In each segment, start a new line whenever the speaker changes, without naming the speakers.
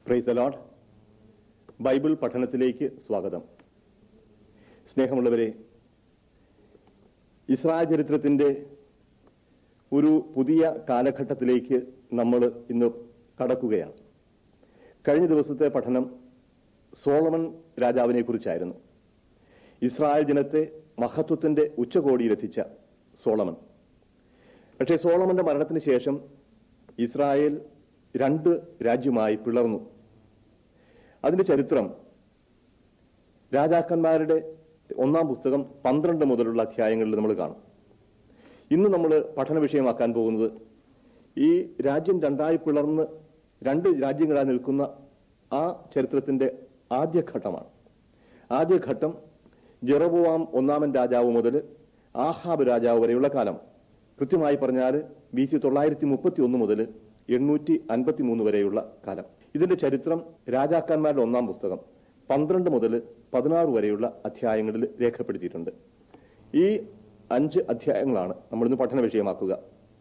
price load Bible പഠനത്തിലേക്ക് സ്വാഗതം സ്നേഹമുള്ളവരെ ഇസ്രായേൽ ചരിത്രത്തിൻ്റെ ഒരു പുതിയ കാലഘട്ടത്തിലേക്ക് നമ്മൾ ഇന്ന് കടക്കുകയാണ് കഴിഞ്ഞ ദിവസത്തെ പഠനം സോളമൻ രാജാവിനെ കുറിച്ചായിരുന്നു ഇസ്രായേൽ ജനത്തെ മഹത്വത്തിന്റെ ഉച്ചകോടിയിലെത്തിച്ച സോളമൻ പക്ഷേ സോളമന്റെ മരണത്തിന് ശേഷം ഇസ്രായേൽ രണ്ട് രാജ്യമായി പിളർന്നു അതിന്റെ ചരിത്രം രാജാക്കന്മാരുടെ ഒന്നാം പുസ്തകം പന്ത്രണ്ട് മുതലുള്ള അധ്യായങ്ങളിൽ നമ്മൾ കാണും ഇന്ന് നമ്മൾ പഠന വിഷയമാക്കാൻ പോകുന്നത് ഈ രാജ്യം രണ്ടായി പിളർന്ന് രണ്ട് രാജ്യങ്ങളായി നിൽക്കുന്ന ആ ചരിത്രത്തിന്റെ ആദ്യഘട്ടമാണ് ആദ്യഘട്ടം ജെറബുവാം ഒന്നാമൻ രാജാവ് മുതൽ ആഹാബ് രാജാവ് വരെയുള്ള കാലം കൃത്യമായി പറഞ്ഞാൽ ബി സി തൊള്ളായിരത്തി മുപ്പത്തി ഒന്ന് മുതൽ എണ്ണൂറ്റി അൻപത്തി മൂന്ന് വരെയുള്ള കാലം ഇതിന്റെ ചരിത്രം രാജാക്കന്മാരുടെ ഒന്നാം പുസ്തകം പന്ത്രണ്ട് മുതൽ പതിനാറ് വരെയുള്ള അധ്യായങ്ങളിൽ രേഖപ്പെടുത്തിയിട്ടുണ്ട് ഈ അഞ്ച് അധ്യായങ്ങളാണ് നമ്മളിന്ന് പഠന വിഷയമാക്കുക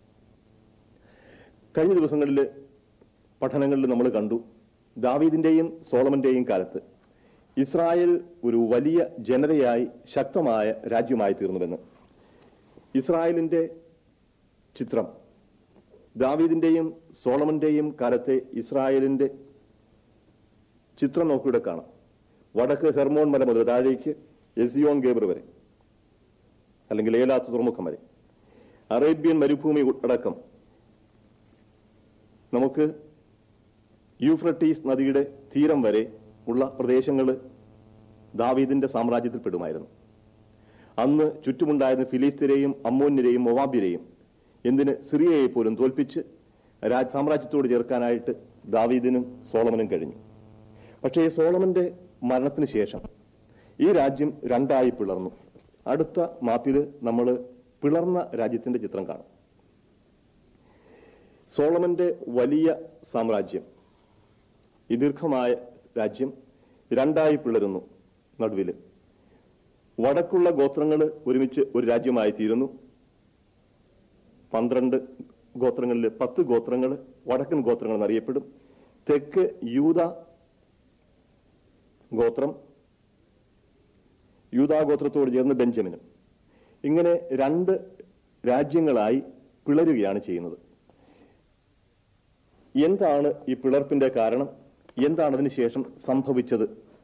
കഴിഞ്ഞ ദിവസങ്ങളിൽ പഠനങ്ങളിൽ നമ്മൾ കണ്ടു ദാവീദിന്റെയും സോളമന്റെയും കാലത്ത് ഇസ്രായേൽ ഒരു വലിയ ജനതയായി ശക്തമായ രാജ്യമായി തീർന്നുവെന്ന് ഇസ്രായേലിന്റെ ചിത്രം ദാവീദിന്റെയും സോളമന്റെയും കാലത്തെ ഇസ്രായേലിന്റെ ചിത്രം നോക്കിയുടെ കാണാം വടക്ക് ഹെർമോൺ മല മുതൽ താഴേക്ക് എസിയോൺ ഗേബർ വരെ അല്ലെങ്കിൽ ഏലാത്ത് തുറമുഖം വരെ അറേബ്യൻ മരുഭൂമി അടക്കം നമുക്ക് യൂഫ്രട്ടീസ് നദിയുടെ തീരം വരെ ഉള്ള പ്രദേശങ്ങൾ ദാവീദിന്റെ സാമ്രാജ്യത്തിൽ പെടുമായിരുന്നു അന്ന് ചുറ്റുമുണ്ടായിരുന്ന ഫിലിസ്തീനെയും അമ്മോന്യരെയും മൊവാബിരെയും എന്തിന് സിറിയയെ പോലും തോൽപ്പിച്ച് രാജ് സാമ്രാജ്യത്തോട് ചേർക്കാനായിട്ട് ദാവീദിനും സോളമനും കഴിഞ്ഞു പക്ഷേ ഈ സോളമന്റെ മരണത്തിന് ശേഷം ഈ രാജ്യം രണ്ടായി പിളർന്നു അടുത്ത മാപ്പിൽ നമ്മൾ പിളർന്ന രാജ്യത്തിന്റെ ചിത്രം കാണും സോളമന്റെ വലിയ സാമ്രാജ്യം ഈ ദീർഘമായ രാജ്യം രണ്ടായി പിളരുന്നു നടുവിൽ വടക്കുള്ള ഗോത്രങ്ങൾ ഒരുമിച്ച് ഒരു രാജ്യമായി തീരുന്നു പന്ത്രണ്ട് ഗോത്രങ്ങളിൽ പത്ത് ഗോത്രങ്ങൾ വടക്കൻ ഗോത്രങ്ങൾ എന്നറിയപ്പെടും തെക്ക് യൂത ഗോത്രം യൂതാ ഗോത്രത്തോട് ചേർന്ന് ബെഞ്ചമിനും ഇങ്ങനെ രണ്ട് രാജ്യങ്ങളായി പിളരുകയാണ് ചെയ്യുന്നത് എന്താണ് ഈ പിളർപ്പിന്റെ കാരണം എന്താണ് അതിന് ശേഷം സംഭവിച്ചത്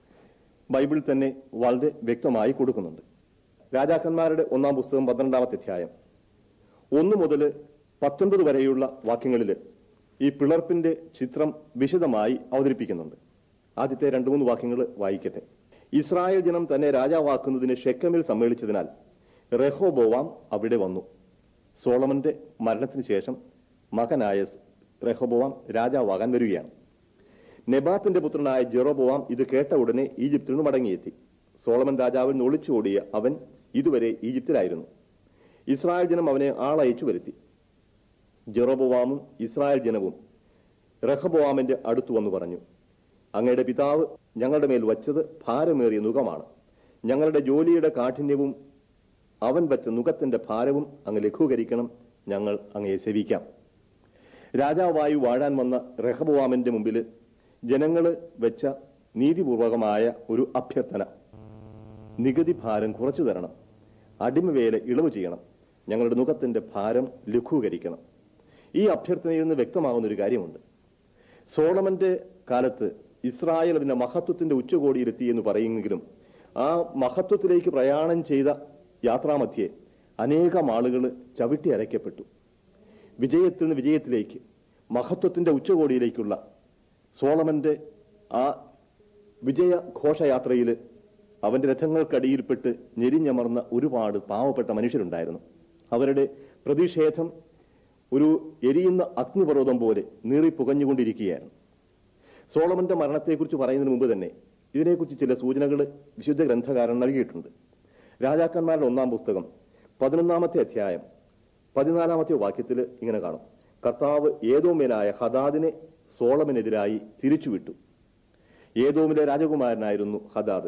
ബൈബിൾ തന്നെ വളരെ വ്യക്തമായി കൊടുക്കുന്നുണ്ട് രാജാക്കന്മാരുടെ ഒന്നാം പുസ്തകം പന്ത്രണ്ടാമത്തെ അധ്യായം ഒന്ന് മുതൽ പത്തൊൻപത് വരെയുള്ള വാക്യങ്ങളിൽ ഈ പിളർപ്പിന്റെ ചിത്രം വിശദമായി അവതരിപ്പിക്കുന്നുണ്ട് ആദ്യത്തെ രണ്ടു മൂന്ന് വാക്യങ്ങൾ വായിക്കട്ടെ ഇസ്രായേൽ ജനം തന്നെ രാജാവാക്കുന്നതിന് ഷെക്കമിൽ സമ്മേളിച്ചതിനാൽ റെഹോബോവാം അവിടെ വന്നു സോളമന്റെ മരണത്തിന് ശേഷം മകനായ റെഹോബോവാം രാജാവാകാൻ വരികയാണ് നെബാത്തിന്റെ പുത്രനായ ജെറോബോവാം ഇത് കേട്ട ഉടനെ ഈജിപ്തിൽ നിന്ന് മടങ്ങിയെത്തി സോളമൻ രാജാവിൽ നിന്ന് ഒളിച്ചോടിയ അവൻ ഇതുവരെ ഈജിപ്തിലായിരുന്നു ഇസ്രായേൽ ജനം അവനെ ആളയച്ചു വരുത്തി ജെറോബോവാമും ഇസ്രായേൽ ജനവും റഹബോവാമിന്റെ അടുത്തു വന്നു പറഞ്ഞു അങ്ങയുടെ പിതാവ് ഞങ്ങളുടെ മേൽ വച്ചത് ഭാരമേറിയ നുഖമാണ് ഞങ്ങളുടെ ജോലിയുടെ കാഠിന്യവും അവൻ വച്ച നുഖത്തിന്റെ ഭാരവും അങ്ങ് ലഘൂകരിക്കണം ഞങ്ങൾ അങ്ങയെ സേവിക്കാം രാജാവായി വാഴാൻ വന്ന റഹബോവാമിന്റെ മുമ്പിൽ ജനങ്ങൾ വെച്ച നീതിപൂർവകമായ ഒരു അഭ്യർത്ഥന നികുതി ഭാരം കുറച്ചു തരണം അടിമവേല ഇളവ് ചെയ്യണം ഞങ്ങളുടെ മുഖത്തിന്റെ ഭാരം ലഘൂകരിക്കണം ഈ അഭ്യർത്ഥനയിൽ നിന്ന് വ്യക്തമാകുന്ന ഒരു കാര്യമുണ്ട് സോളമന്റെ കാലത്ത് ഇസ്രായേൽ അതിന്റെ മഹത്വത്തിന്റെ ഉച്ചകോടിയിലെത്തി എന്ന് പറയുമെങ്കിലും ആ മഹത്വത്തിലേക്ക് പ്രയാണം ചെയ്ത യാത്രാമധ്യേ അനേകം ആളുകൾ ചവിട്ടി അരയ്ക്കപ്പെട്ടു വിജയത്തിൽ നിന്ന് വിജയത്തിലേക്ക് മഹത്വത്തിന്റെ ഉച്ചകോടിയിലേക്കുള്ള സോളമന്റെ ആ വിജയ ഘോഷയാത്രയിൽ അവന്റെ രഥങ്ങൾക്കടിയിൽപ്പെട്ട് ഞെരിഞ്ഞമർന്ന ഒരുപാട് പാവപ്പെട്ട മനുഷ്യരുണ്ടായിരുന്നു അവരുടെ പ്രതിഷേധം ഒരു എരിയുന്ന അഗ്നിപർവ്വതം പോലെ നീറി പുകഞ്ഞുകൊണ്ടിരിക്കുകയായിരുന്നു സോളമന്റെ മരണത്തെക്കുറിച്ച് പറയുന്നതിന് മുമ്പ് തന്നെ ഇതിനെക്കുറിച്ച് ചില സൂചനകൾ വിശുദ്ധ ഗ്രന്ഥകാരൻ നൽകിയിട്ടുണ്ട് രാജാക്കന്മാരുടെ ഒന്നാം പുസ്തകം പതിനൊന്നാമത്തെ അധ്യായം പതിനാലാമത്തെ വാക്യത്തിൽ ഇങ്ങനെ കാണും കർത്താവ് ഏതോമ്യനായ ഹദാദിനെ സോളമനെതിരായി തിരിച്ചുവിട്ടു ഏതോമിലെ രാജകുമാരനായിരുന്നു ഹദാദ്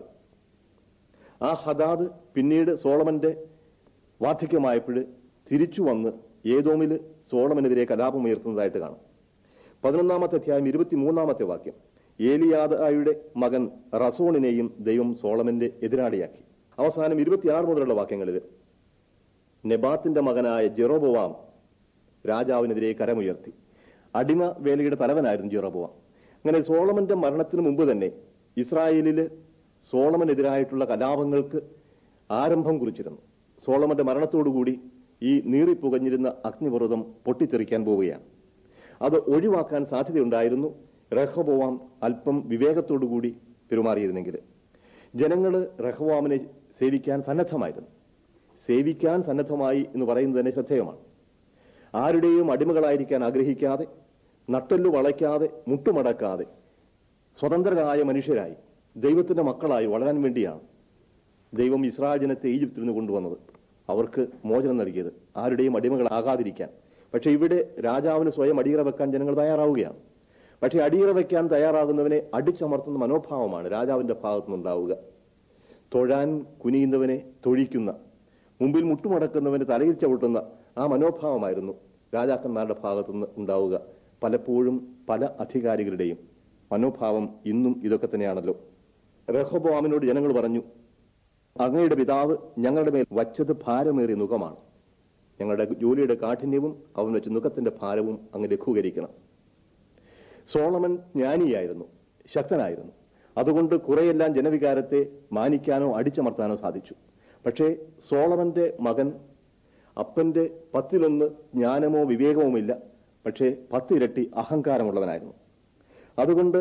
ആ ഹദാദ് പിന്നീട് സോളമന്റെ വാർദ്ധക്യമായപ്പോൾ തിരിച്ചു വന്ന് ഏതോമിൽ സോളമനെതിരെ കലാപമുയർത്തുന്നതായിട്ട് കാണും പതിനൊന്നാമത്തെ അധ്യായം ഇരുപത്തിമൂന്നാമത്തെ വാക്യം ഏലിയാദായുടെ മകൻ റസോണിനെയും ദൈവം സോളമന്റെ എതിരാളിയാക്കി അവസാനം ഇരുപത്തിയാറ് മുതലുള്ള വാക്യങ്ങളിൽ നെബാത്തിന്റെ മകനായ ജെറോബോവാം രാജാവിനെതിരെ കരമുയർത്തി അടിമ വേലയുടെ തലവനായിരുന്നു ജെറോബോവാം അങ്ങനെ സോളമന്റെ മരണത്തിന് മുമ്പ് തന്നെ ഇസ്രായേലിൽ സോളമനെതിരായിട്ടുള്ള കലാപങ്ങൾക്ക് ആരംഭം കുറിച്ചിരുന്നു സോളമന്റെ മരണത്തോടുകൂടി ഈ നീറിപ്പുകഞ്ഞിരുന്ന അഗ്നിപർവ്വതം പൊട്ടിത്തെറിക്കാൻ പോവുകയാണ് അത് ഒഴിവാക്കാൻ സാധ്യതയുണ്ടായിരുന്നു റഹബോവാം അല്പം വിവേകത്തോടുകൂടി പെരുമാറിയിരുന്നെങ്കിൽ ജനങ്ങൾ റഹബോവാമിനെ സേവിക്കാൻ സന്നദ്ധമായിരുന്നു സേവിക്കാൻ സന്നദ്ധമായി എന്ന് പറയുന്നത് തന്നെ ശ്രദ്ധേയമാണ് ആരുടെയും അടിമകളായിരിക്കാൻ ആഗ്രഹിക്കാതെ നട്ടെല്ലു വളയ്ക്കാതെ മുട്ടുമടക്കാതെ സ്വതന്ത്രരായ മനുഷ്യരായി ദൈവത്തിന്റെ മക്കളായി വളരാൻ വേണ്ടിയാണ് ദൈവം ഇസ്രായേൽ ജനത്തെ ഈജിപ്തിൽ നിന്ന് കൊണ്ടുവന്നത് അവർക്ക് മോചനം നൽകിയത് ആരുടെയും അടിമകളാകാതിരിക്കാൻ പക്ഷെ ഇവിടെ രാജാവിന് സ്വയം അടിയറ വെക്കാൻ ജനങ്ങൾ തയ്യാറാവുകയാണ് പക്ഷെ അടിയറ വെക്കാൻ തയ്യാറാകുന്നവനെ അടിച്ചമർത്തുന്ന മനോഭാവമാണ് രാജാവിന്റെ ഭാഗത്തുനിന്നുണ്ടാവുക തൊഴാൻ കുനിയുന്നവനെ തൊഴിക്കുന്ന മുമ്പിൽ മുട്ടുമടക്കുന്നവന് തലയിൽ ചവിട്ടുന്ന ആ മനോഭാവമായിരുന്നു രാജാക്കന്മാരുടെ ഭാഗത്തുനിന്ന് ഉണ്ടാവുക പലപ്പോഴും പല അധികാരികളുടെയും മനോഭാവം ഇന്നും ഇതൊക്കെ തന്നെയാണല്ലോ റഹബോവാമിനോട് ജനങ്ങൾ പറഞ്ഞു അങ്ങയുടെ പിതാവ് ഞങ്ങളുടെ മേൽ വച്ചത് ഭാരമേറിയ നുഖമാണ് ഞങ്ങളുടെ ജോലിയുടെ കാഠിന്യവും അവൻ വെച്ച നുഖത്തിന്റെ ഭാരവും അങ്ങ് ലഘൂകരിക്കണം സോളമൻ ജ്ഞാനിയായിരുന്നു ശക്തനായിരുന്നു അതുകൊണ്ട് കുറെയെല്ലാം ജനവികാരത്തെ മാനിക്കാനോ അടിച്ചമർത്താനോ സാധിച്ചു പക്ഷേ സോളമന്റെ മകൻ അപ്പന്റെ പത്തിലൊന്ന് ജ്ഞാനമോ വിവേകവുമില്ല പക്ഷേ പത്തിരട്ടി അഹങ്കാരമുള്ളവനായിരുന്നു അതുകൊണ്ട്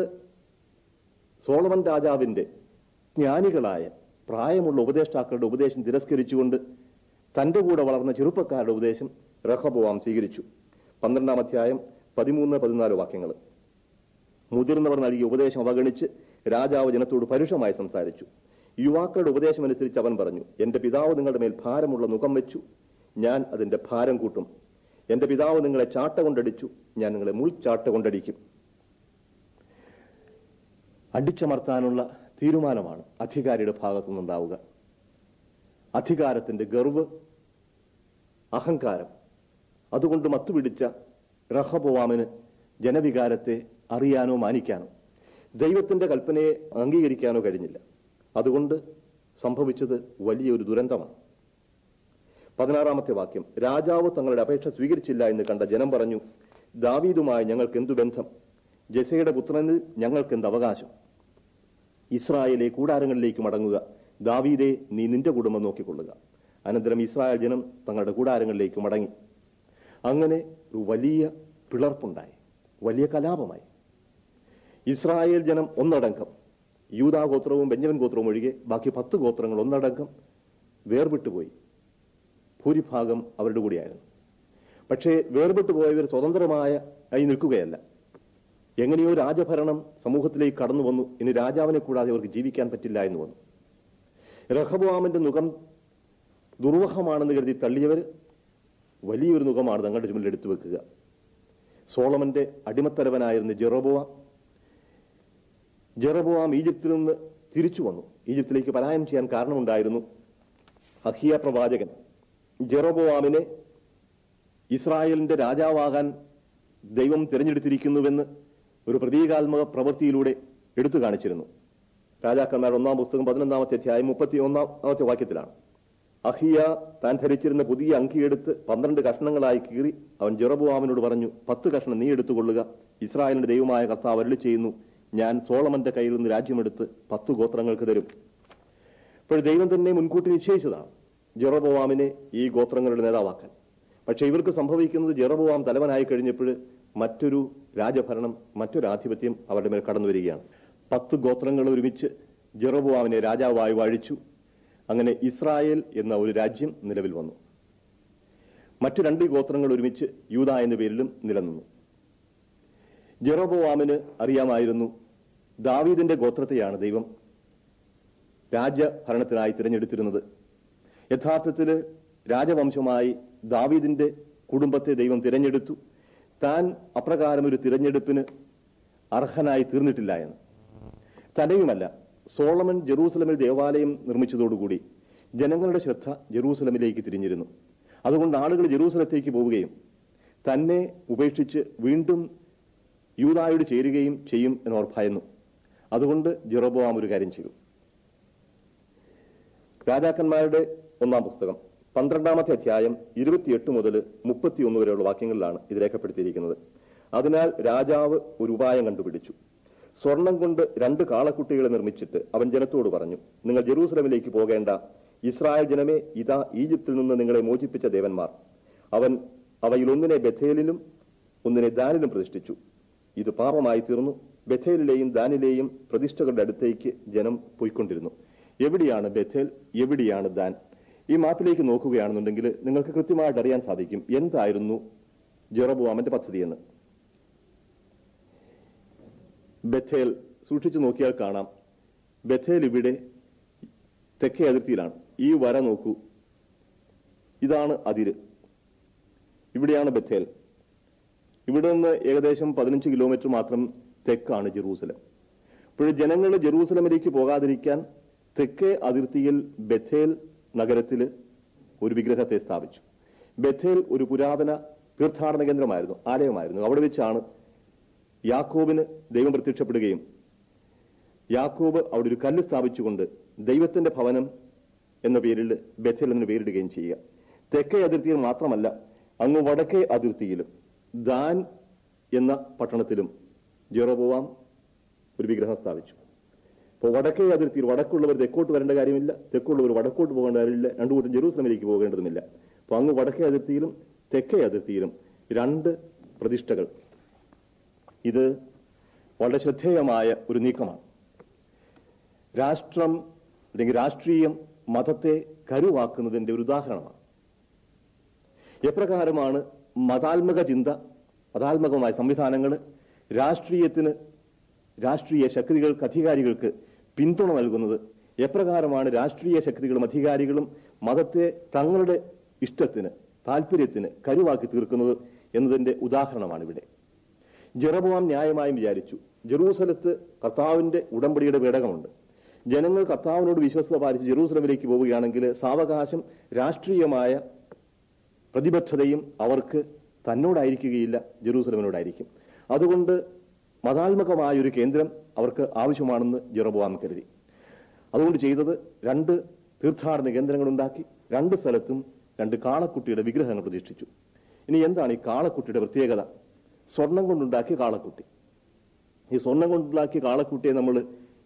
സോളമൻ രാജാവിന്റെ ജ്ഞാനികളായ പ്രായമുള്ള ഉപദേഷ്ടാക്കളുടെ ഉപദേശം തിരസ്കരിച്ചുകൊണ്ട് തന്റെ കൂടെ വളർന്ന ചെറുപ്പക്കാരുടെ ഉപദേശം റഹബോവാം സ്വീകരിച്ചു പന്ത്രണ്ടാം അധ്യായം പതിമൂന്ന് പതിനാല് വാക്യങ്ങൾ മുതിർന്നവർ നൽകിയ ഉപദേശം അവഗണിച്ച് രാജാവ് ജനത്തോട് പരുഷമായി സംസാരിച്ചു യുവാക്കളുടെ ഉപദേശം അനുസരിച്ച് അവൻ പറഞ്ഞു എന്റെ പിതാവ് നിങ്ങളുടെ മേൽ ഭാരമുള്ള മുഖം വെച്ചു ഞാൻ അതിന്റെ ഭാരം കൂട്ടും എന്റെ പിതാവ് നിങ്ങളെ ചാട്ട കൊണ്ടടിച്ചു ഞാൻ നിങ്ങളെ മുൾചാട്ട കൊണ്ടടിക്കും അടിച്ചമർത്താനുള്ള തീരുമാനമാണ് അധികാരിയുടെ ഭാഗത്തു നിന്നുണ്ടാവുക അധികാരത്തിന്റെ ഗർവ് അഹങ്കാരം അതുകൊണ്ട് മത്തുപിടിച്ച റഹബോവാമിന് ജനവികാരത്തെ അറിയാനോ മാനിക്കാനോ ദൈവത്തിന്റെ കൽപ്പനയെ അംഗീകരിക്കാനോ കഴിഞ്ഞില്ല അതുകൊണ്ട് സംഭവിച്ചത് വലിയൊരു ദുരന്തമാണ് പതിനാറാമത്തെ വാക്യം രാജാവ് തങ്ങളുടെ അപേക്ഷ സ്വീകരിച്ചില്ല എന്ന് കണ്ട ജനം പറഞ്ഞു ദാവീദുമായി ഞങ്ങൾക്ക് എന്തു ബന്ധം ജസയുടെ പുത്രനിൽ ഞങ്ങൾക്ക് എന്ത് അവകാശം ഇസ്രായേലെ കൂടാരങ്ങളിലേക്ക് മടങ്ങുക ദാവീദെ നീ നിന്റെ കുടുംബം നോക്കിക്കൊള്ളുക അനന്തരം ഇസ്രായേൽ ജനം തങ്ങളുടെ കൂടാരങ്ങളിലേക്ക് മടങ്ങി അങ്ങനെ ഒരു വലിയ പിളർപ്പുണ്ടായി വലിയ കലാപമായി ഇസ്രായേൽ ജനം ഒന്നടങ്കം യൂതാ ഗോത്രവും ബെഞ്ചമിൻ ഗോത്രവും ഒഴികെ ബാക്കി പത്ത് ഗോത്രങ്ങൾ ഒന്നടങ്കം വേർവിട്ടുപോയി ഭൂരിഭാഗം അവരുടെ കൂടിയായിരുന്നു പക്ഷേ വേർപെട്ടു പോയവർ സ്വതന്ത്രമായ ആയി നിൽക്കുകയല്ല എങ്ങനെയോ രാജഭരണം സമൂഹത്തിലേക്ക് കടന്നു വന്നു ഇനി രാജാവിനെ കൂടാതെ അവർക്ക് ജീവിക്കാൻ പറ്റില്ല എന്ന് വന്നു റഹബോവാമിന്റെ മുഖം ദുർവഹമാണെന്ന് കരുതി തള്ളിയവർ വലിയൊരു മുഖമാണ് തങ്ങളുടെ ചുമലിൽ എടുത്തു വെക്കുക സോളമന്റെ അടിമത്തലവനായിരുന്ന ജെറോബോവാം ജെറബോവാം ഈജിപ്തിൽ നിന്ന് തിരിച്ചു വന്നു ഈജിപ്തിലേക്ക് പലായനം ചെയ്യാൻ കാരണമുണ്ടായിരുന്നു അഹിയ പ്രവാചകൻ ജെറോബോവാമിനെ ഇസ്രായേലിന്റെ രാജാവാകാൻ ദൈവം തിരഞ്ഞെടുത്തിരിക്കുന്നുവെന്ന് ഒരു പ്രതീകാത്മക പ്രവൃത്തിയിലൂടെ എടുത്തു കാണിച്ചിരുന്നു രാജാക്കന്മാർ ഒന്നാം പുസ്തകം പതിനൊന്നാമത്തെ അധ്യായം മുപ്പത്തി ഒന്നാമത്തെ വാക്യത്തിലാണ് അഹിയ താൻ ധരിച്ചിരുന്ന പുതിയ അങ്കിയെടുത്ത് പന്ത്രണ്ട് കഷ്ണങ്ങളായി കീറി അവൻ ജെറബുവാമിനോട് പറഞ്ഞു പത്ത് കഷ്ണം നീ എടുത്തുകൊള്ളുക ഇസ്രായേലിന്റെ ദൈവമായ കർത്താവ് അരുളി ചെയ്യുന്നു ഞാൻ സോളമന്റെ കയ്യിൽ നിന്ന് രാജ്യമെടുത്ത് പത്ത് ഗോത്രങ്ങൾക്ക് തരും ഇപ്പോൾ ദൈവം തന്നെ മുൻകൂട്ടി നിശ്ചയിച്ചതാണ് ജെറബോവാമിനെ ഈ ഗോത്രങ്ങളുടെ നേതാവാക്കാൻ പക്ഷെ ഇവർക്ക് സംഭവിക്കുന്നത് ജെറബോവാം തലവനായി കഴിഞ്ഞപ്പോൾ മറ്റൊരു രാജഭരണം മറ്റൊരു ആധിപത്യം അവരുടെ മേൽ കടന്നു വരികയാണ് പത്ത് ഗോത്രങ്ങൾ ഒരുമിച്ച് ജെറബോവാമിനെ രാജാവായി വാഴിച്ചു അങ്ങനെ ഇസ്രായേൽ എന്ന ഒരു രാജ്യം നിലവിൽ വന്നു മറ്റു രണ്ട് ഗോത്രങ്ങൾ ഒരുമിച്ച് യൂത എന്ന പേരിലും നിലനിന്നു ജെറോബോവാമിന് അറിയാമായിരുന്നു ദാവീദിന്റെ ഗോത്രത്തെയാണ് ദൈവം രാജഭരണത്തിനായി തിരഞ്ഞെടുത്തിരുന്നത് യഥാർത്ഥത്തിൽ രാജവംശമായി ദാവീദിന്റെ കുടുംബത്തെ ദൈവം തിരഞ്ഞെടുത്തു താൻ അപ്രകാരം ഒരു തിരഞ്ഞെടുപ്പിന് അർഹനായി തീർന്നിട്ടില്ല എന്ന് തന്നെയുമല്ല സോളമൻ ജെറൂസലമിൽ ദേവാലയം നിർമ്മിച്ചതോടുകൂടി ജനങ്ങളുടെ ശ്രദ്ധ ജെറൂസലമിലേക്ക് തിരിഞ്ഞിരുന്നു അതുകൊണ്ട് ആളുകൾ ജെറൂസലത്തേക്ക് പോവുകയും തന്നെ ഉപേക്ഷിച്ച് വീണ്ടും യൂതായോട് ചേരുകയും ചെയ്യും എന്നവർ ഭയന്നു അതുകൊണ്ട് ജെറോബോവാം ഒരു കാര്യം ചെയ്തു രാജാക്കന്മാരുടെ ഒന്നാം പുസ്തകം പന്ത്രണ്ടാമത്തെ അധ്യായം ഇരുപത്തിയെട്ട് മുതൽ മുപ്പത്തിയൊന്ന് വരെയുള്ള വാക്യങ്ങളിലാണ് ഇത് രേഖപ്പെടുത്തിയിരിക്കുന്നത് അതിനാൽ രാജാവ് ഒരു ഉപായം കണ്ടുപിടിച്ചു സ്വർണം കൊണ്ട് രണ്ട് കാളക്കുട്ടികളെ നിർമ്മിച്ചിട്ട് അവൻ ജനത്തോട് പറഞ്ഞു നിങ്ങൾ ജെറൂസലമിലേക്ക് പോകേണ്ട ഇസ്രായേൽ ജനമേ ഇതാ ഈജിപ്തിൽ നിന്ന് നിങ്ങളെ മോചിപ്പിച്ച ദേവന്മാർ അവൻ അവയിൽ ഒന്നിനെ ബഥേലിലും ഒന്നിനെ ദാനിലും പ്രതിഷ്ഠിച്ചു ഇത് പാപമായി തീർന്നു ബഥേലിലെയും ദാനിലെയും പ്രതിഷ്ഠകളുടെ അടുത്തേക്ക് ജനം പോയിക്കൊണ്ടിരുന്നു എവിടെയാണ് ബഥേൽ എവിടെയാണ് ദാൻ ഈ മാപ്പിലേക്ക് നോക്കുകയാണെന്നുണ്ടെങ്കിൽ നിങ്ങൾക്ക് കൃത്യമായിട്ട് അറിയാൻ സാധിക്കും എന്തായിരുന്നു ജെറബുവാമന്റെ പദ്ധതിയെന്ന് ബഥേൽ സൂക്ഷിച്ചു നോക്കിയാൽ കാണാം ബഥേൽ ഇവിടെ തെക്കേ അതിർത്തിയിലാണ് ഈ വര നോക്കൂ ഇതാണ് അതിര് ഇവിടെയാണ് ബഥേൽ ഇവിടെ നിന്ന് ഏകദേശം പതിനഞ്ച് കിലോമീറ്റർ മാത്രം തെക്കാണ് ജെറൂസലം അപ്പോൾ ജനങ്ങൾ ജെറൂസലമിലേക്ക് പോകാതിരിക്കാൻ തെക്കേ അതിർത്തിയിൽ ബഥേൽ നഗരത്തിൽ ഒരു വിഗ്രഹത്തെ സ്ഥാപിച്ചു ബഥേൽ ഒരു പുരാതന തീർത്ഥാടന കേന്ദ്രമായിരുന്നു ആലയമായിരുന്നു അവിടെ വെച്ചാണ് യാക്കോബിന് ദൈവം പ്രത്യക്ഷപ്പെടുകയും യാക്കോബ് അവിടെ ഒരു കല്ല് സ്ഥാപിച്ചുകൊണ്ട് ദൈവത്തിന്റെ ഭവനം എന്ന പേരിൽ ബഥേൽ എന്ന് പേരിടുകയും ചെയ്യുക തെക്കേ അതിർത്തിയിൽ മാത്രമല്ല അങ്ങ് വടക്കേ അതിർത്തിയിലും ദാൻ എന്ന പട്ടണത്തിലും ജെറോബോവാം ഒരു വിഗ്രഹം സ്ഥാപിച്ചു അപ്പോൾ വടക്കേ അതിർത്തിയിൽ വടക്കുള്ളവർ തെക്കോട്ട് വരേണ്ട കാര്യമില്ല തെക്കുള്ളവർ വടക്കോട്ട് പോകേണ്ട കാര്യമില്ല രണ്ടു കൂട്ടം ജെറൂസലമിലേക്ക് പോകേണ്ടതുമില്ല അപ്പോൾ അങ്ങ് വടക്കേ അതിർത്തിയിലും തെക്കേ അതിർത്തിയിലും രണ്ട് പ്രതിഷ്ഠകൾ ഇത് വളരെ ശ്രദ്ധേയമായ ഒരു നീക്കമാണ് രാഷ്ട്രം അല്ലെങ്കിൽ രാഷ്ട്രീയം മതത്തെ കരുവാക്കുന്നതിന്റെ ഒരു ഉദാഹരണമാണ് എപ്രകാരമാണ് മതാത്മക ചിന്ത മതാത്മകമായ സംവിധാനങ്ങൾ രാഷ്ട്രീയത്തിന് രാഷ്ട്രീയ ശക്തികൾക്ക് അധികാരികൾക്ക് പിന്തുണ നൽകുന്നത് എപ്രകാരമാണ് രാഷ്ട്രീയ ശക്തികളും അധികാരികളും മതത്തെ തങ്ങളുടെ ഇഷ്ടത്തിന് താല്പര്യത്തിന് കരുവാക്കി തീർക്കുന്നത് എന്നതിന്റെ ഉദാഹരണമാണ് ഇവിടെ ജെറബോവാം ന്യായമായും വിചാരിച്ചു ജെറൂസലത്ത് കർത്താവിന്റെ ഉടമ്പടിയുടെ പേടകമുണ്ട് ജനങ്ങൾ കർത്താവിനോട് വിശ്വസ്ത പാലിച്ച് ജെറൂസലമിലേക്ക് പോവുകയാണെങ്കിൽ സാവകാശം രാഷ്ട്രീയമായ പ്രതിബദ്ധതയും അവർക്ക് തന്നോടായിരിക്കുകയില്ല ജെറൂസലമിനോടായിരിക്കും അതുകൊണ്ട് മതാത്മകമായ ഒരു കേന്ദ്രം അവർക്ക് ആവശ്യമാണെന്ന് ജെറബോവാം കരുതി അതുകൊണ്ട് ചെയ്തത് രണ്ട് തീർത്ഥാടന കേന്ദ്രങ്ങൾ ഉണ്ടാക്കി രണ്ട് സ്ഥലത്തും രണ്ട് കാളക്കുട്ടിയുടെ വിഗ്രഹങ്ങൾ പ്രതിഷ്ഠിച്ചു ഇനി എന്താണ് ഈ കാളക്കുട്ടിയുടെ പ്രത്യേകത സ്വർണം കൊണ്ടുണ്ടാക്കിയ കാളക്കുട്ടി ഈ സ്വർണം കൊണ്ടുണ്ടാക്കിയ കാളക്കുട്ടിയെ നമ്മൾ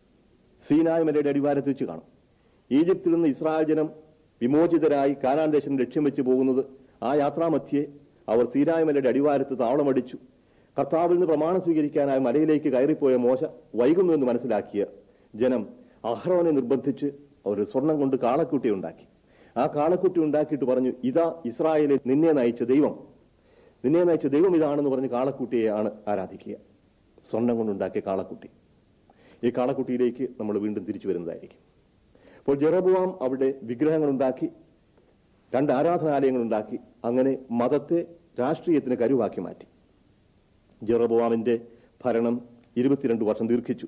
സീനായ് മലയുടെ അടിവാരത്ത് വെച്ച് കാണും ഈജിപ്തിൽ നിന്ന് ഇസ്രായേൽ ജനം വിമോചിതരായി കാനാൻ ദേശം ലക്ഷ്യം വെച്ച് പോകുന്നത് ആ യാത്രാമധ്യേ അവർ സീനായ് മലയുടെ അടിവാരത്ത് താവളമടിച്ചു കർത്താവിൽ നിന്ന് പ്രമാണം സ്വീകരിക്കാനായി മലയിലേക്ക് കയറിപ്പോയ മോശ വൈകുന്നു എന്ന് മനസ്സിലാക്കിയ ജനം അഹ്റോനെ നിർബന്ധിച്ച് അവർ സ്വർണം കൊണ്ട് കാളക്കുട്ടി ഉണ്ടാക്കി ആ കാളക്കുട്ടി ഉണ്ടാക്കിയിട്ട് പറഞ്ഞു ഇതാ ഇസ്രായേലിൽ നിന്നെ നയിച്ച ദൈവം നിന്നെ നയിച്ച ദൈവം ഇതാണെന്ന് പറഞ്ഞ് കാളക്കുട്ടിയെയാണ് ആരാധിക്കുക സ്വർണം കൊണ്ടുണ്ടാക്കിയ കാളക്കുട്ടി ഈ കാളക്കുട്ടിയിലേക്ക് നമ്മൾ വീണ്ടും തിരിച്ചു വരുന്നതായിരിക്കും അപ്പോൾ ജെറബുവാം അവിടെ വിഗ്രഹങ്ങൾ ഉണ്ടാക്കി രണ്ട് ആരാധനാലയങ്ങൾ ഉണ്ടാക്കി അങ്ങനെ മതത്തെ രാഷ്ട്രീയത്തിന് കരുവാക്കി മാറ്റി ജെറബുവാമിന്റെ ഭരണം ഇരുപത്തിരണ്ട് വർഷം ദീർഘിച്ചു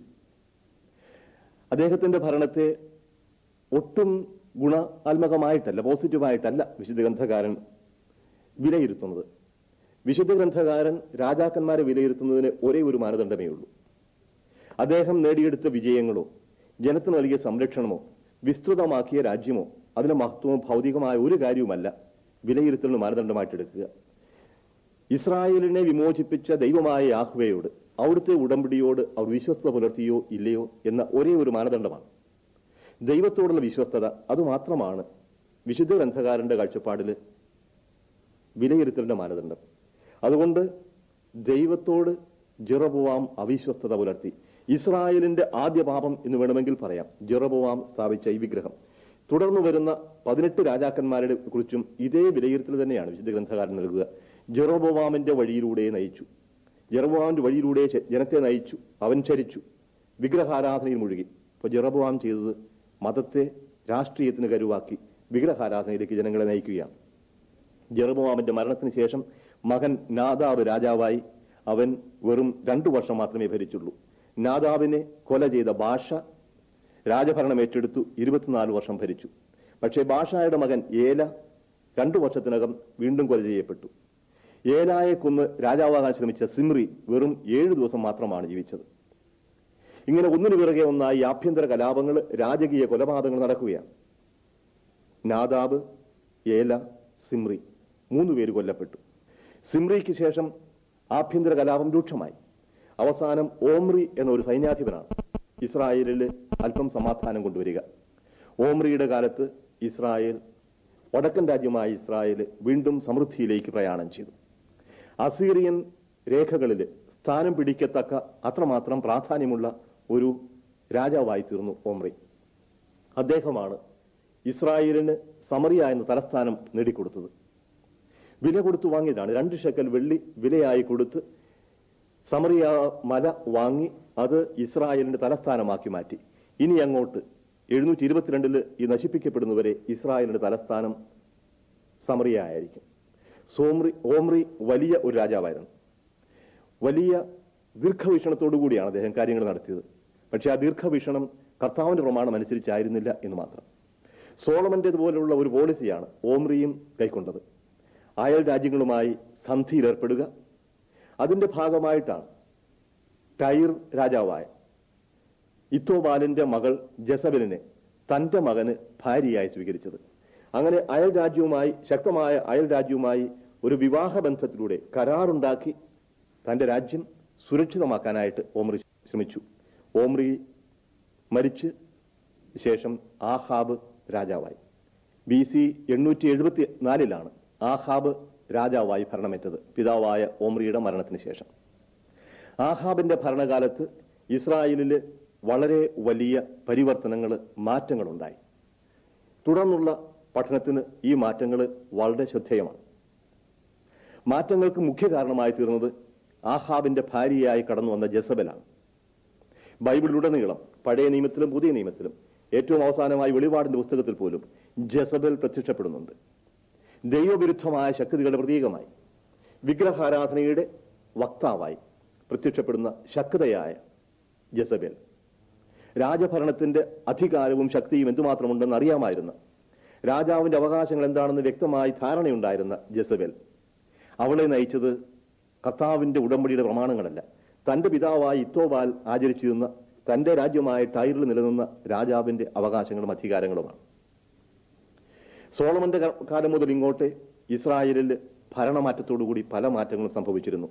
അദ്ദേഹത്തിന്റെ ഭരണത്തെ ഒട്ടും ഗുണാത്മകമായിട്ടല്ല പോസിറ്റീവായിട്ടല്ല വിശുദ്ധ ഗ്രന്ഥകാരൻ വിലയിരുത്തുന്നത് വിശുദ്ധ ഗ്രന്ഥകാരൻ രാജാക്കന്മാരെ വിലയിരുത്തുന്നതിന് ഒരേ ഒരു മാനദണ്ഡമേ ഉള്ളൂ അദ്ദേഹം നേടിയെടുത്ത വിജയങ്ങളോ ജനത്തിന് നൽകിയ സംരക്ഷണമോ വിസ്തൃതമാക്കിയ രാജ്യമോ അതിന്റെ മഹത്വമോ ഭൗതികമായ ഒരു കാര്യവുമല്ല വിലയിരുത്തലിന് മാനദണ്ഡമായിട്ട് എടുക്കുക ഇസ്രായേലിനെ വിമോചിപ്പിച്ച ദൈവമായ യാഹ്വയോട് അവിടുത്തെ ഉടമ്പടിയോട് അവർ വിശ്വസ്തത പുലർത്തിയോ ഇല്ലയോ എന്ന ഒരേ ഒരു മാനദണ്ഡമാണ് ദൈവത്തോടുള്ള വിശ്വസ്തത അതുമാത്രമാണ് വിശുദ്ധ ഗ്രന്ഥകാരന്റെ കാഴ്ചപ്പാടിൽ വിലയിരുത്തലിന്റെ മാനദണ്ഡം അതുകൊണ്ട് ദൈവത്തോട് ജെറബുവാം അവിശ്വസ്തത പുലർത്തി ഇസ്രായേലിന്റെ ആദ്യ പാപം എന്ന് വേണമെങ്കിൽ പറയാം ജെറബുവാം സ്ഥാപിച്ച ഈ വിഗ്രഹം തുടർന്നു വരുന്ന പതിനെട്ട് രാജാക്കന്മാരുടെ കുറിച്ചും ഇതേ വിലയിരുത്തൽ തന്നെയാണ് വിശുദ്ധ ഗ്രന്ഥകാരൻ നൽകുക ജെറോബോവാമിന്റെ വഴിയിലൂടെ നയിച്ചു ജെറബോവാമിന്റെ വഴിയിലൂടെ ചെ- ജനത്തെ നയിച്ചു അവൻ ചരിച്ചു വിഗ്രഹാരാധനയിൽ മുഴുകി അപ്പോൾ ജെറബോവാം ചെയ്തത് മതത്തെ രാഷ്ട്രീയത്തിന് കരുവാക്കി വിഗ്രഹാരാധനയിലേക്ക് ജനങ്ങളെ നയിക്കുകയാണ് ജെറബോവാമിന്റെ മരണത്തിന് ശേഷം മകൻ നാദാബ് രാജാവായി അവൻ വെറും രണ്ടു വർഷം മാത്രമേ ഭരിച്ചുള്ളൂ നാദാബിനെ കൊല ചെയ്ത ഭാഷ രാജഭരണം ഏറ്റെടുത്തു ഇരുപത്തിനാല് വർഷം ഭരിച്ചു പക്ഷേ ഭാഷയുടെ മകൻ ഏല രണ്ടു വർഷത്തിനകം വീണ്ടും കൊല ചെയ്യപ്പെട്ടു ഏലായെ കൊന്ന് രാജാവാകാൻ ശ്രമിച്ച സിമ്രി വെറും ഏഴു ദിവസം മാത്രമാണ് ജീവിച്ചത് ഇങ്ങനെ ഒന്നിനു പിറകെ ഒന്നായി ആഭ്യന്തര കലാപങ്ങൾ രാജകീയ കൊലപാതകങ്ങൾ നടക്കുകയാണ് നാദാബ് ഏല സിമ്രി മൂന്ന് പേര് കൊല്ലപ്പെട്ടു സിമ്രിക്ക് ശേഷം ആഭ്യന്തര കലാപം രൂക്ഷമായി അവസാനം ഓമ്രി എന്ന ഒരു സൈന്യാധിപനാണ് ഇസ്രായേലിൽ അല്പം സമാധാനം കൊണ്ടുവരിക ഓമ്രിയുടെ കാലത്ത് ഇസ്രായേൽ വടക്കൻ രാജ്യമായ ഇസ്രായേൽ വീണ്ടും സമൃദ്ധിയിലേക്ക് പ്രയാണം ചെയ്തു അസീറിയൻ രേഖകളിൽ സ്ഥാനം പിടിക്കത്തക്ക അത്രമാത്രം പ്രാധാന്യമുള്ള ഒരു രാജാവായി തീർന്നു ഓമ്രി അദ്ദേഹമാണ് ഇസ്രായേലിന് സമറിയ എന്ന തലസ്ഥാനം നേടിക്കൊടുത്തത് വില കൊടുത്തു വാങ്ങിയതാണ് രണ്ട് ഷെക്കൽ വെള്ളി വിലയായി കൊടുത്ത് സമറിയ മല വാങ്ങി അത് ഇസ്രായേലിന്റെ തലസ്ഥാനമാക്കി മാറ്റി ഇനി അങ്ങോട്ട് എഴുന്നൂറ്റി ഇരുപത്തിരണ്ടില് ഈ നശിപ്പിക്കപ്പെടുന്നവരെ ഇസ്രായേലിന്റെ തലസ്ഥാനം സമറിയ ആയിരിക്കും സോമ്രി ഓമ്രി വലിയ ഒരു രാജാവായിരുന്നു വലിയ ദീർഘവീക്ഷണത്തോടു കൂടിയാണ് അദ്ദേഹം കാര്യങ്ങൾ നടത്തിയത് പക്ഷേ ആ ദീർഘവീക്ഷണം കർത്താവിന്റെ പ്രമാണം അനുസരിച്ചായിരുന്നില്ല എന്ന് മാത്രം സോളമന്റേതുപോലുള്ള ഒരു പോളിസിയാണ് ഓമ്രിയും കൈക്കൊണ്ടത് അയൽ രാജ്യങ്ങളുമായി സന്ധിയിലേർപ്പെടുക അതിന്റെ ഭാഗമായിട്ടാണ് ടൈർ രാജാവായ ഇത്തോബാലിന്റെ മകൾ ജസബലിനെ തന്റെ മകന് ഭാര്യയായി സ്വീകരിച്ചത് അങ്ങനെ അയൽ രാജ്യവുമായി ശക്തമായ അയൽ രാജ്യവുമായി ഒരു വിവാഹ ബന്ധത്തിലൂടെ കരാറുണ്ടാക്കി തന്റെ രാജ്യം സുരക്ഷിതമാക്കാനായിട്ട് ഓമ്രി ശ്രമിച്ചു ഓമ്രി മരിച്ച് ശേഷം ആഹാബ് രാജാവായി ബി സി എണ്ണൂറ്റി എഴുപത്തി നാലിലാണ് ആഹാബ് രാജാവായി ഭരണമേറ്റത് പിതാവായ ഓമ്രിയുടെ മരണത്തിന് ശേഷം ആഹാബിന്റെ ഭരണകാലത്ത് ഇസ്രായേലില് വളരെ വലിയ പരിവർത്തനങ്ങൾ മാറ്റങ്ങളുണ്ടായി തുടർന്നുള്ള പഠനത്തിന് ഈ മാറ്റങ്ങൾ വളരെ ശ്രദ്ധേയമാണ് മാറ്റങ്ങൾക്ക് മുഖ്യ കാരണമായി തീർന്നത് ആഹാബിന്റെ ഭാര്യയായി കടന്നു വന്ന ജസബലാണ് ബൈബിളിലുടനീളം പഴയ നിയമത്തിലും പുതിയ നിയമത്തിലും ഏറ്റവും അവസാനമായി വെളിപാടിന്റെ പുസ്തകത്തിൽ പോലും ജസബൽ പ്രത്യക്ഷപ്പെടുന്നുണ്ട് ദൈവവിരുദ്ധമായ ശക്തികളുടെ പ്രതീകമായി വിഗ്രഹാരാധനയുടെ വക്താവായി പ്രത്യക്ഷപ്പെടുന്ന ശക്തയായ ജസബേൽ രാജഭരണത്തിന്റെ അധികാരവും ശക്തിയും എന്തുമാത്രമുണ്ടെന്ന് അറിയാമായിരുന്ന രാജാവിന്റെ അവകാശങ്ങൾ എന്താണെന്ന് വ്യക്തമായി ധാരണയുണ്ടായിരുന്ന ജസബേൽ അവളെ നയിച്ചത് കർത്താവിന്റെ ഉടമ്പടിയുടെ പ്രമാണങ്ങളല്ല തന്റെ പിതാവായ ഇത്തോബാൽ ആചരിച്ചിരുന്ന തന്റെ രാജ്യമായ ടൈറിൽ നിലനിന്ന രാജാവിന്റെ അവകാശങ്ങളും അധികാരങ്ങളുമാണ് സോളമന്റെ ക- കാലം മുതൽ ഇങ്ങോട്ട് ഇസ്രായേലിൽ ഭരണമാറ്റത്തോടുകൂടി പല മാറ്റങ്ങളും സംഭവിച്ചിരുന്നു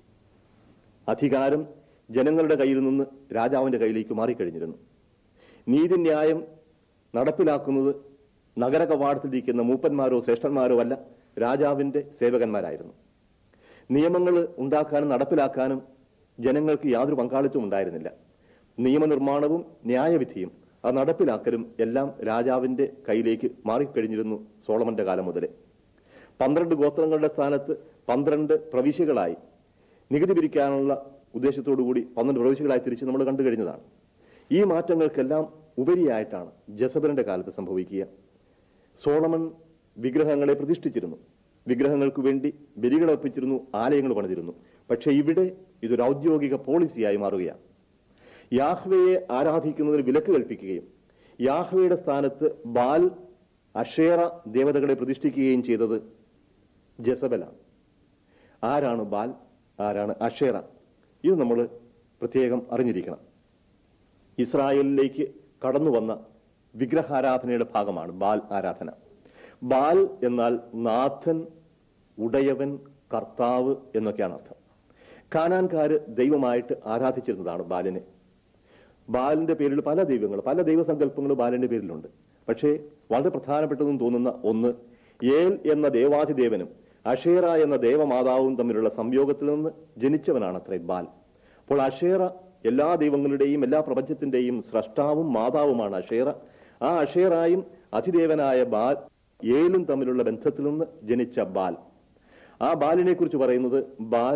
അധികാരം ജനങ്ങളുടെ കയ്യിൽ നിന്ന് രാജാവിന്റെ കയ്യിലേക്ക് മാറിക്കഴിഞ്ഞിരുന്നു നീതിന്യായം നടപ്പിലാക്കുന്നത് നഗര കവാടത്തിലിരിക്കുന്ന മൂപ്പന്മാരോ ശ്രേഷ്ഠന്മാരോ അല്ല രാജാവിന്റെ സേവകന്മാരായിരുന്നു നിയമങ്ങൾ ഉണ്ടാക്കാനും നടപ്പിലാക്കാനും ജനങ്ങൾക്ക് യാതൊരു പങ്കാളിത്തവും ഉണ്ടായിരുന്നില്ല നിയമനിർമ്മാണവും ന്യായവിധിയും അത് നടപ്പിലാക്കലും എല്ലാം രാജാവിന്റെ കയ്യിലേക്ക് മാറിക്കഴിഞ്ഞിരുന്നു സോളമന്റെ കാലം മുതലേ പന്ത്രണ്ട് ഗോത്രങ്ങളുടെ സ്ഥാനത്ത് പന്ത്രണ്ട് പ്രവിശ്യകളായി നികുതി പിരിക്കാനുള്ള ഉദ്ദേശത്തോടുകൂടി പന്ത്രണ്ട് പ്രവിശ്യകളായി തിരിച്ച് നമ്മൾ കണ്ടു കഴിഞ്ഞതാണ് ഈ മാറ്റങ്ങൾക്കെല്ലാം ഉപരിയായിട്ടാണ് ജസബലിന്റെ കാലത്ത് സംഭവിക്കുക സോളമൻ വിഗ്രഹങ്ങളെ പ്രതിഷ്ഠിച്ചിരുന്നു വിഗ്രഹങ്ങൾക്ക് വേണ്ടി ബലികളർപ്പിച്ചിരുന്നു ആലയങ്ങൾ പണിതിരുന്നു പക്ഷേ ഇവിടെ ഇതൊരു ഔദ്യോഗിക പോളിസിയായി മാറുകയാണ് യാഹ്വയെ ആരാധിക്കുന്നതിന് വിലക്ക് കൽപ്പിക്കുകയും യാഹ്വയുടെ സ്ഥാനത്ത് ബാൽ അഷേറ ദേവതകളെ പ്രതിഷ്ഠിക്കുകയും ചെയ്തത് ജസബലാണ് ആരാണ് ബാൽ ആരാണ് അഷേറ ഇത് നമ്മൾ പ്രത്യേകം അറിഞ്ഞിരിക്കണം ഇസ്രായേലിലേക്ക് കടന്നു വന്ന വിഗ്രഹാരാധനയുടെ ഭാഗമാണ് ബാൽ ആരാധന ബാൽ എന്നാൽ നാഥൻ ഉടയവൻ കർത്താവ് എന്നൊക്കെയാണ് അർത്ഥം കാനാൻകാര് ദൈവമായിട്ട് ആരാധിച്ചിരുന്നതാണ് ബാലിനെ ബാലിന്റെ പേരിൽ പല ദൈവങ്ങൾ പല ദൈവസങ്കല്പങ്ങൾ ബാലിന്റെ പേരിലുണ്ട് പക്ഷേ വളരെ പ്രധാനപ്പെട്ടതെന്ന് തോന്നുന്ന ഒന്ന് ഏൽ എന്ന ദേവാധിദേവനും അഷേറ എന്ന ദേവമാതാവും തമ്മിലുള്ള സംയോഗത്തിൽ നിന്ന് ജനിച്ചവനാണ് അത്രേ ബാൽ അപ്പോൾ അഷേറ എല്ലാ ദൈവങ്ങളുടെയും എല്ലാ പ്രപഞ്ചത്തിന്റെയും സ്രഷ്ടാവും മാതാവുമാണ് അഷേറ ആ അഷേറായും അതിദേവനായ ബാൽ ഏലും തമ്മിലുള്ള ബന്ധത്തിൽ നിന്ന് ജനിച്ച ബാൽ ആ ബാലിനെ കുറിച്ച് പറയുന്നത് ബാൽ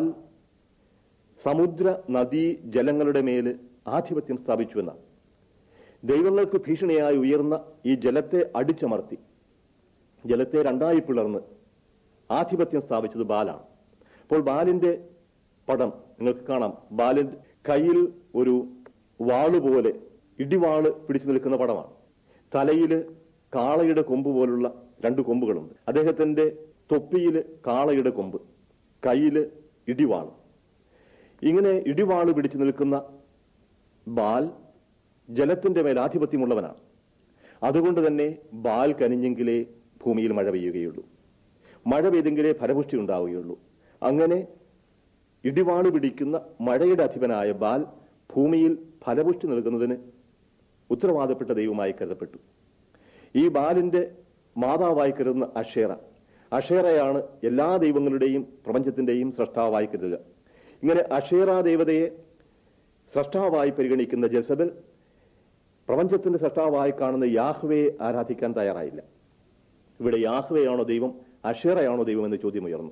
സമുദ്ര നദീ ജലങ്ങളുടെ മേല് ആധിപത്യം സ്ഥാപിച്ചു എന്നാണ് ദൈവങ്ങൾക്ക് ഭീഷണിയായി ഉയർന്ന ഈ ജലത്തെ അടിച്ചമർത്തി ജലത്തെ രണ്ടായി പിളർന്ന് ആധിപത്യം സ്ഥാപിച്ചത് ബാലാണ് അപ്പോൾ ബാലിന്റെ പടം നിങ്ങൾക്ക് കാണാം ബാലിന്റെ കയ്യിൽ ഒരു വാള് പോലെ ഇടിവാള് പിടിച്ചു നിൽക്കുന്ന പടമാണ് തലയില് കാളയുടെ കൊമ്പ് പോലുള്ള രണ്ട് കൊമ്പുകളുണ്ട് അദ്ദേഹത്തിന്റെ തൊപ്പിയില് കാളയുടെ കൊമ്പ് കയ്യില് ഇടിവാള് ഇങ്ങനെ ഇടിവാള് പിടിച്ചു നിൽക്കുന്ന ബാൽ ജലത്തിന്റെ മേൽ ആധിപത്യമുള്ളവനാണ് അതുകൊണ്ട് തന്നെ ബാൽ കനിഞ്ഞെങ്കിലേ ഭൂമിയിൽ മഴ പെയ്യുകയുള്ളൂ മഴ പെയ്തെങ്കിലേ ഫലപുഷ്ടി ഉണ്ടാവുകയുള്ളൂ അങ്ങനെ ഇടിവാള് പിടിക്കുന്ന മഴയുടെ അധിപനായ ബാൽ ഭൂമിയിൽ ഫലപുഷ്ടി നൽകുന്നതിന് ഉത്തരവാദപ്പെട്ട ദൈവമായി കരുതപ്പെട്ടു ഈ ബാലിന്റെ മാതാവായി കരുതുന്ന അഷേറ അഷേറയാണ് എല്ലാ ദൈവങ്ങളുടെയും പ്രപഞ്ചത്തിന്റെയും സൃഷ്ടാവായി കരുതുക ഇങ്ങനെ അഷേറ ദേവതയെ സൃഷ്ടാവായി പരിഗണിക്കുന്ന ജസബൽ പ്രപഞ്ചത്തിന്റെ സൃഷ്ടാവായി കാണുന്ന യാഹ്വയെ ആരാധിക്കാൻ തയ്യാറായില്ല ഇവിടെ യാഹ്വയാണോ ദൈവം അഷേറയാണോ ദൈവം എന്ന ചോദ്യം ഉയർന്നു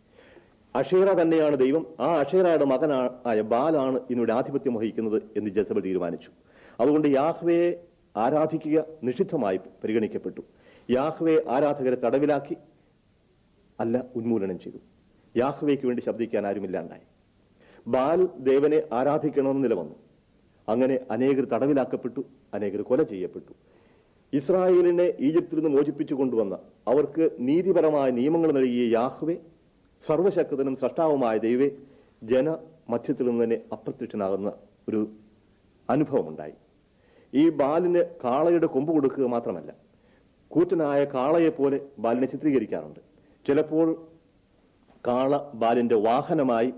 അഷേറ തന്നെയാണ് ദൈവം ആ അഷേറയുടെ മകനായ ബാലാണ് ഇന്നിവിടെ ആധിപത്യം വഹിക്കുന്നത് എന്ന് ജസബൽ തീരുമാനിച്ചു അതുകൊണ്ട് യാഹ്വയെ ആരാധിക്കുക നിഷിദ്ധമായി പരിഗണിക്കപ്പെട്ടു യാഹ്വയെ ആരാധകരെ തടവിലാക്കി അല്ല ഉന്മൂലനം ചെയ്തു യാഹ്വയ്ക്ക് വേണ്ടി ശബ്ദിക്കാൻ ആരുമില്ലാണ്ടായി ബാൽ ദേവനെ ആരാധിക്കണമെന്ന് നിലവന്നു അങ്ങനെ അനേകർ തടവിലാക്കപ്പെട്ടു അനേകർ കൊല ചെയ്യപ്പെട്ടു ഇസ്രായേലിനെ ഈജിപ്തിൽ നിന്ന് മോചിപ്പിച്ചു കൊണ്ടുവന്ന അവർക്ക് നീതിപരമായ നിയമങ്ങൾ നൽകിയ യാഹ്വെ സർവശക്തനും സൃഷ്ടാവുമായ ദൈവെ ജന മധ്യത്തിൽ നിന്ന് തന്നെ അപ്രത്യക്ഷനാകുന്ന ഒരു അനുഭവമുണ്ടായി ഈ ബാലിന് കാളയുടെ കൊമ്പ് കൊടുക്കുക മാത്രമല്ല കൂറ്റനായ കാളയെ പോലെ ബാലിനെ ചിത്രീകരിക്കാറുണ്ട് ചിലപ്പോൾ കാള ബാലിന്റെ വാഹനമായി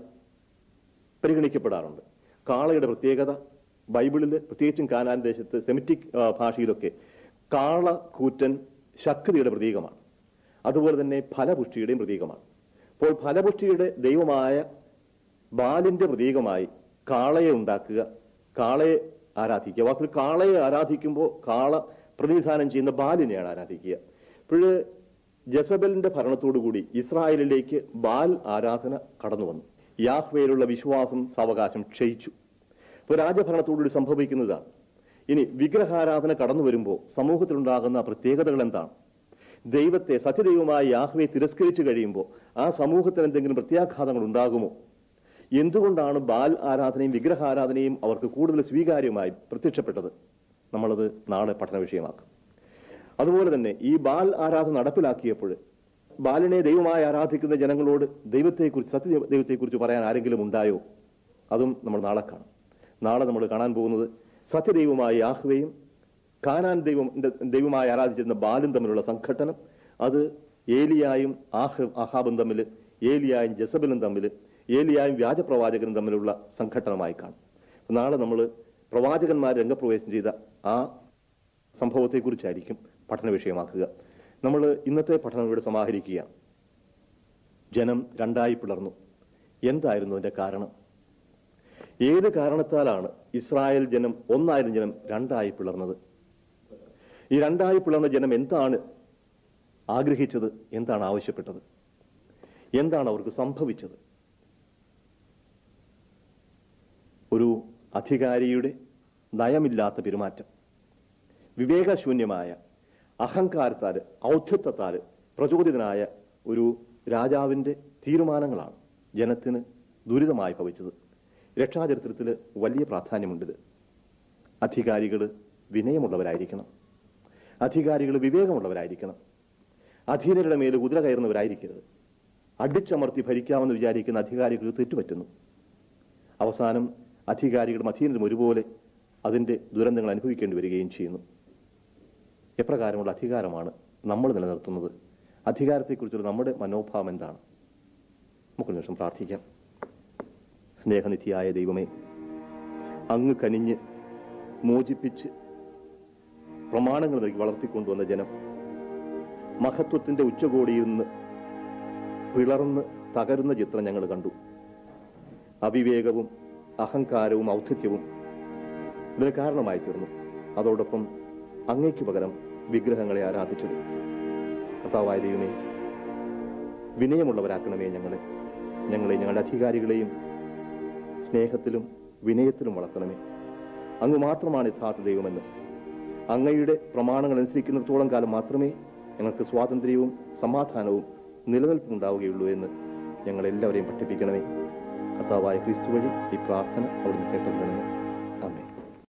പരിഗണിക്കപ്പെടാറുണ്ട് കാളയുടെ പ്രത്യേകത ബൈബിളിൽ പ്രത്യേകിച്ചും കാനാൻ ദേശത്ത് സെമിറ്റിക് ആ, ഭാഷയിലൊക്കെ കാള കൂറ്റൻ ശക്തിയുടെ പ്രതീകമാണ് അതുപോലെ തന്നെ ഫലപുഷ്ടിയുടെയും പ്രതീകമാണ് അപ്പോൾ ഫലപുഷ്ടിയുടെ ദൈവമായ ബാലിന്റെ പ്രതീകമായി കാളയെ ഉണ്ടാക്കുക കാളയെ ആരാധിക്കുക വാസ്തവത്തിൽ കാളയെ ആരാധിക്കുമ്പോൾ കാള പ്രതിനിധാനം ചെയ്യുന്ന ബാലിനെയാണ് ആരാധിക്കുക ഇപ്പോൾ ജസബലിന്റെ ഭരണത്തോടുകൂടി ഇസ്രായേലിലേക്ക് ബാൽ ആരാധന കടന്നു വന്നു യാഹ്വേയിലുള്ള വിശ്വാസം സാവകാശം ക്ഷയിച്ചു ഇപ്പോൾ രാജഭരണത്തോടുകൂടി സംഭവിക്കുന്നതാണ് ഇനി വിഗ്രഹാരാധന കടന്നു വരുമ്പോൾ സമൂഹത്തിലുണ്ടാകുന്ന പ്രത്യേകതകൾ എന്താണ് ദൈവത്തെ സത്യദൈവമായ യാഹ്വയെ തിരസ്കരിച്ചു കഴിയുമ്പോൾ ആ സമൂഹത്തിന് എന്തെങ്കിലും പ്രത്യാഘാതങ്ങൾ ഉണ്ടാകുമോ എന്തുകൊണ്ടാണ് ബാൽ ആരാധനയും വിഗ്രഹാരാധനയും അവർക്ക് കൂടുതൽ സ്വീകാര്യമായി പ്രത്യക്ഷപ്പെട്ടത് നമ്മളത് നാളെ പഠന വിഷയമാക്കും അതുപോലെ തന്നെ ഈ ബാൽ ആരാധന നടപ്പിലാക്കിയപ്പോൾ ബാലിനെ ദൈവമായി ആരാധിക്കുന്ന ജനങ്ങളോട് ദൈവത്തെക്കുറിച്ച് സത്യ ദൈവത്തെക്കുറിച്ച് പറയാൻ ആരെങ്കിലും ഉണ്ടായോ അതും നമ്മൾ നാളെ കാണും നാളെ നമ്മൾ കാണാൻ പോകുന്നത് സത്യദൈവമായ യാഹ്വയും കാനാൻ ദൈവം ദൈവമായി ആരാധിച്ചിരുന്ന ബാലും തമ്മിലുള്ള സംഘട്ടനം അത് ഏലിയായും ആഹ് അഹാബും തമ്മിൽ ഏലിയായും ജസബലും തമ്മിൽ ഏലിയായും വ്യാജപ്രവാചകനും തമ്മിലുള്ള സംഘട്ടനമായി കാണും നാളെ നമ്മൾ പ്രവാചകന്മാർ രംഗപ്രവേശം ചെയ്ത ആ സംഭവത്തെക്കുറിച്ചായിരിക്കും പഠന വിഷയമാക്കുക നമ്മൾ ഇന്നത്തെ പഠനം ഇവിടെ സമാഹരിക്കുകയാണ് ജനം രണ്ടായി പിളർന്നു എന്തായിരുന്നു അതിന്റെ കാരണം ഏത് കാരണത്താലാണ് ഇസ്രായേൽ ജനം ഒന്നായിരുന്ന ജനം രണ്ടായി പിളർന്നത് ഈ രണ്ടായി പിളർന്ന ജനം എന്താണ് ആഗ്രഹിച്ചത് എന്താണ് ആവശ്യപ്പെട്ടത് എന്താണ് അവർക്ക് സംഭവിച്ചത് ഒരു അധികാരിയുടെ നയമില്ലാത്ത പെരുമാറ്റം വിവേകശൂന്യമായ അഹങ്കാരത്താൽ ഔദ്ധത്യത്താൽ പ്രചോദിതനായ ഒരു രാജാവിന്റെ തീരുമാനങ്ങളാണ് ജനത്തിന് ദുരിതമായി ഭവിച്ചത് രക്ഷാചരിത്രത്തിൽ വലിയ പ്രാധാന്യമുണ്ടിത് അധികാരികൾ വിനയമുള്ളവരായിരിക്കണം അധികാരികൾ വിവേകമുള്ളവരായിരിക്കണം അധീനരുടെ മേൽ കുതിര കയറുന്നവരായിരിക്കരുത് അടിച്ചമർത്തി ഭരിക്കാമെന്ന് വിചാരിക്കുന്ന അധികാരികൾ തെറ്റുപറ്റുന്നു അവസാനം അധികാരികളും അധീനരും ഒരുപോലെ അതിന്റെ ദുരന്തങ്ങൾ അനുഭവിക്കേണ്ടി വരികയും ചെയ്യുന്നു എപ്രകാരമുള്ള അധികാരമാണ് നമ്മൾ നിലനിർത്തുന്നത് അധികാരത്തെക്കുറിച്ചുള്ള നമ്മുടെ മനോഭാവം എന്താണ് നമുക്ക് ഒരു നിമിഷം പ്രാർത്ഥിക്കാം സ്നേഹനിധിയായ ദൈവമേ അങ്ങ് കനിഞ്ഞ് മോചിപ്പിച്ച് പ്രമാണങ്ങൾ നൽകി വളർത്തിക്കൊണ്ടുവന്ന ജനം മഹത്വത്തിന്റെ ഉച്ചകോടിയിൽ നിന്ന് പിളർന്ന് തകരുന്ന ചിത്രം ഞങ്ങൾ കണ്ടു അവിവേകവും അഹങ്കാരവും ഔദ്ധത്യവും ഇതിന് കാരണമായി തീർന്നു അതോടൊപ്പം അങ്ങയ്ക്ക് പകരം വിഗ്രഹങ്ങളെ ആരാധിച്ചത് കർത്താവായ ദൈവമേ വിനയമുള്ളവരാക്കണമേ ഞങ്ങളെ ഞങ്ങളെ ഞങ്ങളുടെ അധികാരികളെയും സ്നേഹത്തിലും വിനയത്തിലും വളർത്തണമേ അങ്ങ് മാത്രമാണ് യഥാർത്ഥ ദൈവമെന്ന് അങ്ങയുടെ പ്രമാണങ്ങൾ അനുസരിക്കുന്നിടത്തോളം കാലം മാത്രമേ ഞങ്ങൾക്ക് സ്വാതന്ത്ര്യവും സമാധാനവും നിലനിൽപ്പും ഉണ്ടാവുകയുള്ളൂ എന്ന് ഞങ്ങളെല്ലാവരെയും പഠിപ്പിക്കണമേ കർത്താവായ ക്രിസ്തു വഴി ഈ പ്രാർത്ഥന അവിടുന്ന് കേട്ടറിയണമേ